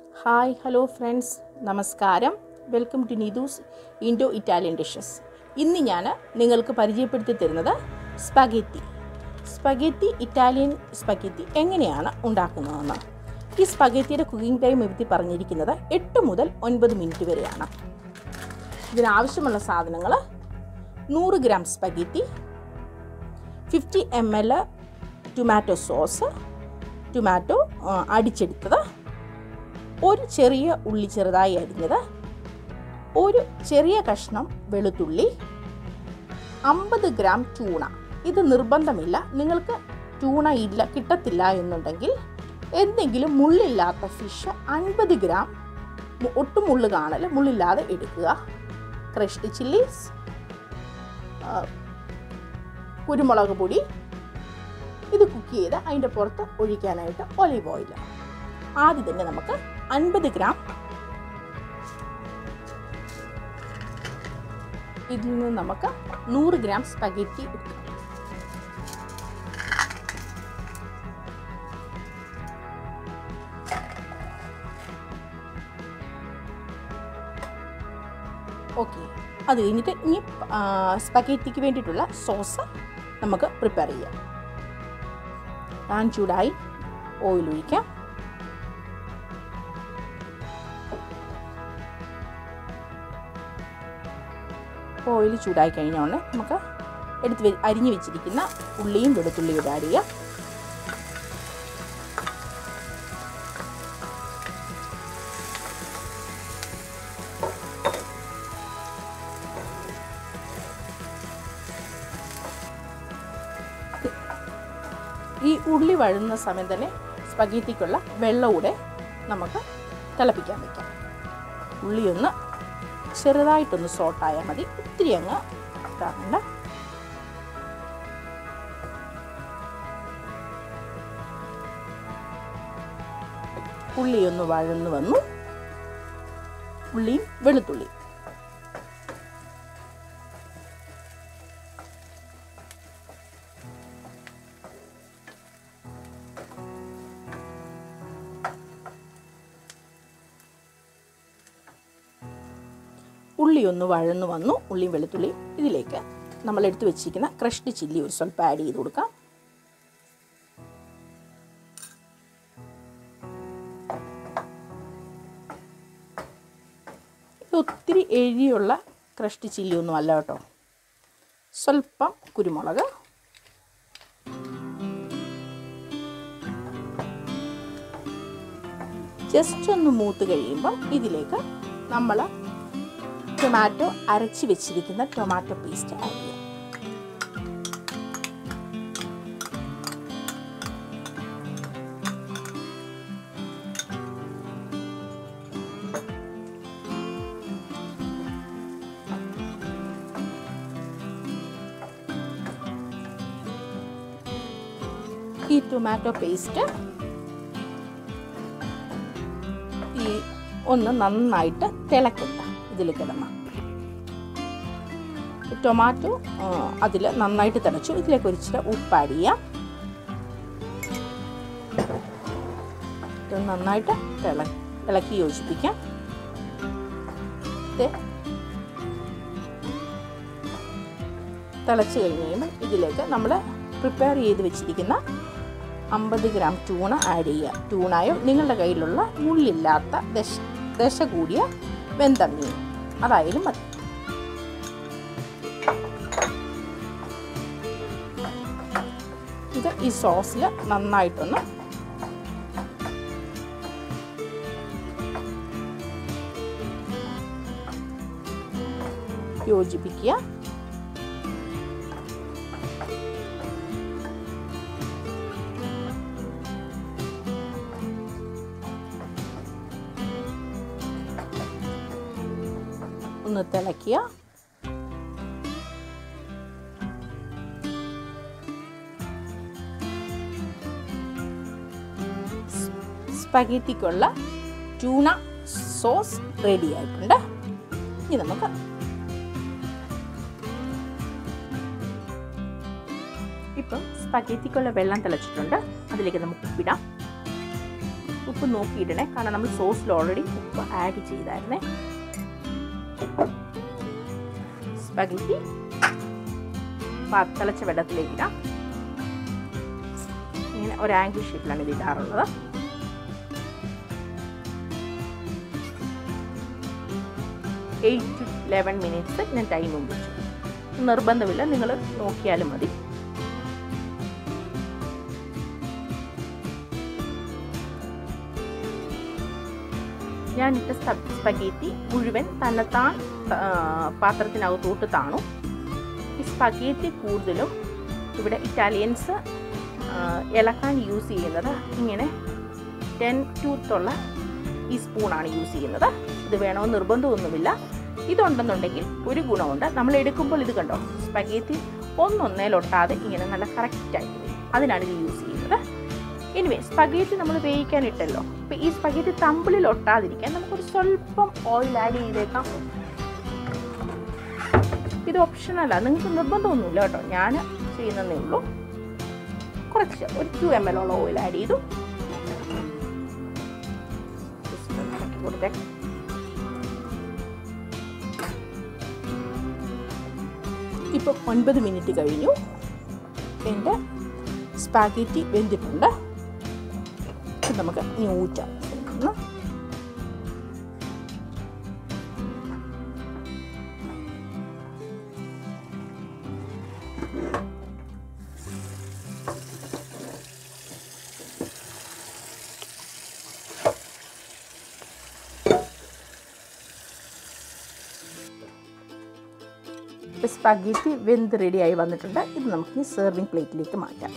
hi hello friends നമസ്കാരം welcome to Neethu's Indo Italian dishes ഇന്ന് ഞാൻ നിങ്ങൾക്ക് പരിചയപ്പെടുത്തി തരുന്നത് സ്പഗെത്തി സ്പഗെത്തി ഇറ്റാലിയൻ സ്പഗെത്തി എങ്ങനെയാണ് ഉണ്ടാക്കുന്നതെന്ന് ഈ സ്പഗെത്തിയുടെ കുക്കിംഗ് ടൈം എഴുതി പറഞ്ഞിരിക്കുന്നത് എട്ട് മുതൽ ഒൻപത് മിനിറ്റ് വരെയാണ് ഇതിനാവശ്യമുള്ള സാധനങ്ങൾ നൂറ് gram spaghetti fifty M L tomato sauce tomato ആ, അടിച്ചെടുത്തത് ഒരു ചെറിയ ഉള്ളി ചെറുതായി അരിഞ്ഞത് ഒരു ചെറിയ കഷ്ണം വെളുത്തുള്ളി അമ്പത് ഗ്രാം ടൂണ ഇത് നിർബന്ധമില്ല നിങ്ങൾക്ക് ടൂണ ഇല്ല കിട്ടത്തില്ല എന്നുണ്ടെങ്കിൽ എന്തെങ്കിലും മുള്ളില്ലാത്ത ഫിഷ് അൻപത് ഗ്രാം മു- ഒട്ടും മുള്ള് കാണൽ മുള്ളില്ലാതെ എടുക്കുക ക്രഷ്ഡ് ചില്ലീസ് കുരുമുളക് പൊടി ഇത് കുക്ക് ചെയ്ത് അതിൻ്റെ പുറത്ത് ഒഴിക്കാനായിട്ട് ഒലിവ് ഓയിൽ ആദ്യം തന്നെ നമുക്ക് അൻപത് ഗ്രാം ഇതിൽ നിന്ന് നമുക്ക് നൂറ് ഗ്രാം സ്പഗറ്റി എടുക്കാം ഓക്കെ അത് കഴിഞ്ഞിട്ട് ഇനി സ്പഗറ്റിക്ക് വേണ്ടിയിട്ടുള്ള സോസ് നമുക്ക് പ്രിപ്പയർ ചെയ്യാം പാൻ ചൂടായി ഓയിൽ ഒഴിക്കാം ഓയിൽ ചൂടായി കഴിഞ്ഞോണ്ട് നമുക്ക് എടുത്ത് വെ- അരിഞ്ഞു വെച്ചിരിക്കുന്ന ഉള്ളിയും വെളുത്തുള്ളിയും ആഡ് ചെയ്യാം ഈ ഉള്ളി വഴുന്ന സമയം തന്നെ സ്പഗീറ്റിക്കുള്ള വെള്ളം കൂടെ നമുക്ക് തിളപ്പിക്കാൻ വയ്ക്കാം ഉള്ളി ഒന്ന് ചെറുതായിട്ടൊന്ന് സോട്ടായാൽ മതി ഒത്തിരി അങ്ങ് ഇതാകണ്ട ഉള്ളി ഒന്ന് വഴന്നു വന്നു ഉള്ളിയും വെളുത്തുള്ളി ഉള്ളി ഒന്ന് വഴന്നു വന്നു ഉള്ളിയും വെളുത്തുള്ളിയും ഇതിലേക്ക് നമ്മൾ എടുത്തു വെച്ചിരിക്കുന്ന ക്രഷ്ഡ് ചില്ലി ഒരു സ്വല്പം ആഡ് ചെയ്ത് കൊടുക്കാം ഇത് ഒത്തിരി എരിയുള്ള ക്രഷ്ഡ് ചില്ലി ഒന്നും അല്ല കേട്ടോ സ്വല്പം കുരുമുളക് ജസ്റ്റ് ഒന്ന് മൂത്ത് കഴിയുമ്പോൾ ഇതിലേക്ക് നമ്മൾ ടൊമാറ്റോ അരച്ച് വെച്ചിരിക്കുന്ന ടൊമാറ്റോ പേസ്റ്റ് ആഡ് ചെയ്യാം ഈ ടൊമാറ്റോ പേസ്റ്റ് ഈ ഒന്ന് നന്നായിട്ട് തിളക്കട്ടെ ഇതിൽ കിടന്ന് ടൊമാറ്റോ അതിൽ നന്നായിട്ട് തിളച്ചു ഇതിലേക്ക് ഒരു ഇച്ചിരി ഉപ്പ് ആഡ് ചെയ്യാം ഇത് നന്നായിട്ട് തിള ഇളക്കി യോജിപ്പിക്കാം ഇത് തിളച്ച് കഴിഞ്ഞ് കഴിയുമ്പോൾ ഇതിലേക്ക് നമ്മൾ പ്രിപ്പയർ ചെയ്ത് വെച്ചിരിക്കുന്ന അമ്പത് ഗ്രാം ടൂണ ആഡ് ചെയ്യുക ടൂണായോ നിങ്ങളുടെ കയ്യിലുള്ള മുള്ളില്ലാത്ത ദശ ദശ കൂടിയ വെന്ത മീൻ അതായാലും മതി ഇത് ഈ സോസിൽ നന്നായിട്ടൊന്ന് യോജിപ്പിക്കുക ഒന്ന് തിളയ്ക്കുക സ്പഗറ്റിക്കുള്ള ട്യൂണ സോസ് റെഡി ആയിട്ടുണ്ട് ഇനി നമുക്ക് ഇപ്പം സ്പഗറ്റിക്കുള്ള വെള്ളം തിളച്ചിട്ടുണ്ട് അതിലേക്ക് നമുക്ക് ഉപ്പിടാം ഉപ്പ് നോക്കിയിടണേ കാരണം നമ്മൾ സോസിൽ ഓൾറെഡി ഉപ്പ് ആഡ് ചെയ്തായിരുന്നേ സ്പഗറ്റി തിളച്ച വെള്ളത്തിലേക്ക് ഇടാം ഇങ്ങനെ ഒരു ആംഗിൾ ഷേപ്പിലാണ് ഇത് ഇടാറുള്ളത് എയ്റ്റ് ടു ലെവൻ മിനിറ്റ്സ് ഞാൻ ടൈമും വെച്ചു നിർബന്ധമില്ല നിങ്ങൾ നോക്കിയാലും മതി ഞാൻ ഇട്ട സ്പഗേറ്റി മുഴുവൻ തന്നെത്താൻ പാത്രത്തിനകത്തോട്ട് താണു ഈ സ്പഗേറ്റി കൂടുതലും ഇവിടെ ഇറ്റാലിയൻസ് ഇളക്കാൻ യൂസ് ചെയ്യുന്നത് ഇങ്ങനെ ടെൻ ടൂത്തുള്ള ഈ സ്പൂണാണ് യൂസ് ചെയ്യുന്നത് ഇത് വേണമെന്ന് നിർബന്ധമൊന്നുമില്ല ഇതുണ്ടെന്നുണ്ടെങ്കിൽ ഒരു ഗുണമുണ്ട് നമ്മൾ എടുക്കുമ്പോൾ ഇത് കണ്ടോ സ്പഗേറ്റി ഒന്നൊന്നേലൊട്ടാതെ ഇങ്ങനെ നല്ല കറക്റ്റായിട്ട് വരും അതിനാണ് ഇത് യൂസ് ചെയ്യുന്നത് എനിവേ സ്പഗേറ്റി നമ്മൾ വേവിക്കാൻ ഇട്ടല്ലോ അപ്പോൾ ഈ സ്പഗേറ്റി തമ്പിളിൽ ഒട്ടാതിരിക്കാൻ നമുക്കൊരു സ്വല്പം ഓയിൽ ആഡ് ചെയ്തേക്കാം ഇത് ഓപ്ഷനല്ല നിങ്ങൾക്ക് നിർബന്ധമൊന്നുമില്ല കേട്ടോ ഞാൻ ചെയ്യുന്നതേ ഉള്ളൂ കുറച്ച് ഒരു ടു എം എൽ ഉള്ള ഓയിൽ ആഡ് ചെയ്തു കൊടുത്തേ ഇപ്പം ഒൻപത് മിനിറ്റ് കഴിഞ്ഞു എൻ്റെ സ്പാഗറ്റി വെന്തിട്ടുണ്ട് നമുക്ക് ഇനി ഊറ്റാം സ്പഗേറ്റി വെന്ത് റെഡിയായി വന്നിട്ടുണ്ട് ഇത് നമുക്ക് സെർവിങ് പ്ലേറ്റിലേക്ക് മാറ്റാം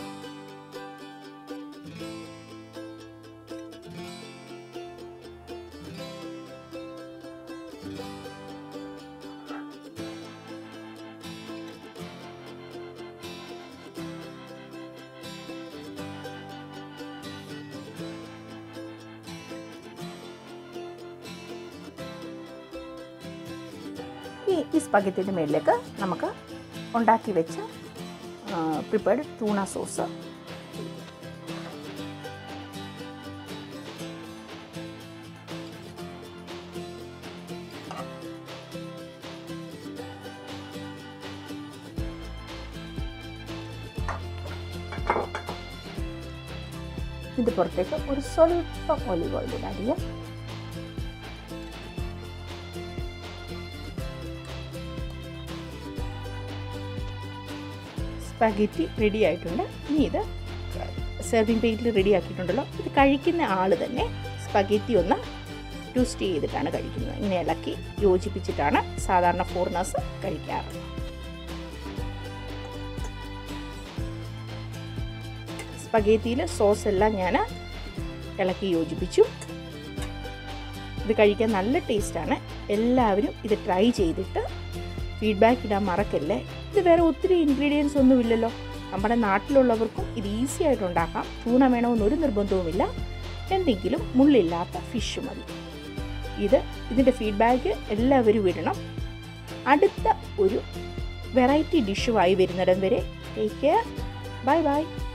ഈ ഈ സ്പഗറ്റിൻ്റെ മേളിലേക്ക് നമുക്ക് ഉണ്ടാക്കി വെച്ച പ്രിപ്പയർഡ് ടൂണ സോസ് ഇതിൻ്റെ പുറത്തേക്ക് ഒരു സ്വല്പം ഒലിവ് ഓയിൽ ആഡ് ചെയ്യാം സ്പഗറ്റി റെഡി ആയിട്ടുണ്ട് ഇനി ഇത് സെർവിങ് പ്ലേറ്റിൽ റെഡി ആക്കിയിട്ടുണ്ടല്ലോ ഇത് കഴിക്കുന്ന ആൾ തന്നെ സ്പഗറ്റി ഒന്ന് ട്വിസ്റ്റ് ചെയ്തിട്ടാണ് കഴിക്കുന്നത് ഇങ്ങനെ ഇളക്കി യോജിപ്പിച്ചിട്ടാണ് സാധാരണ ഫോറിനേഴ്സ് കഴിക്കാറ് സ്പഗേറ്റിയിൽ സോസ് എല്ലാം ഞാൻ ഇളക്കി യോജിപ്പിച്ചു ഇത് കഴിക്കാൻ നല്ല ടേസ്റ്റാണ് എല്ലാവരും ഇത് ട്രൈ ചെയ്തിട്ട് ഫീഡ്ബാക്ക് ഇടാൻ മറക്കല്ലേ ഇത് വേറെ ഒത്തിരി ഇൻഗ്രീഡിയൻസ് ഒന്നുമില്ലല്ലോ നമ്മുടെ നാട്ടിലുള്ളവർക്കും ഇത് ഈസി ആയിട്ട് ഉണ്ടാക്കാം ചൂണ വേണമെന്നൊരു നിർബന്ധവുമില്ല എന്തെങ്കിലും മുള്ളില്ലാത്ത ഫിഷ് മതി ഇത് ഇതിൻ്റെ ഫീഡ്ബാക്ക് എല്ലാവരും ഇടണം അടുത്ത ഒരു വെറൈറ്റി ഡിഷുമായി വരുന്നിടം വരെ ടേക്ക് കെയർ ബൈ ബൈ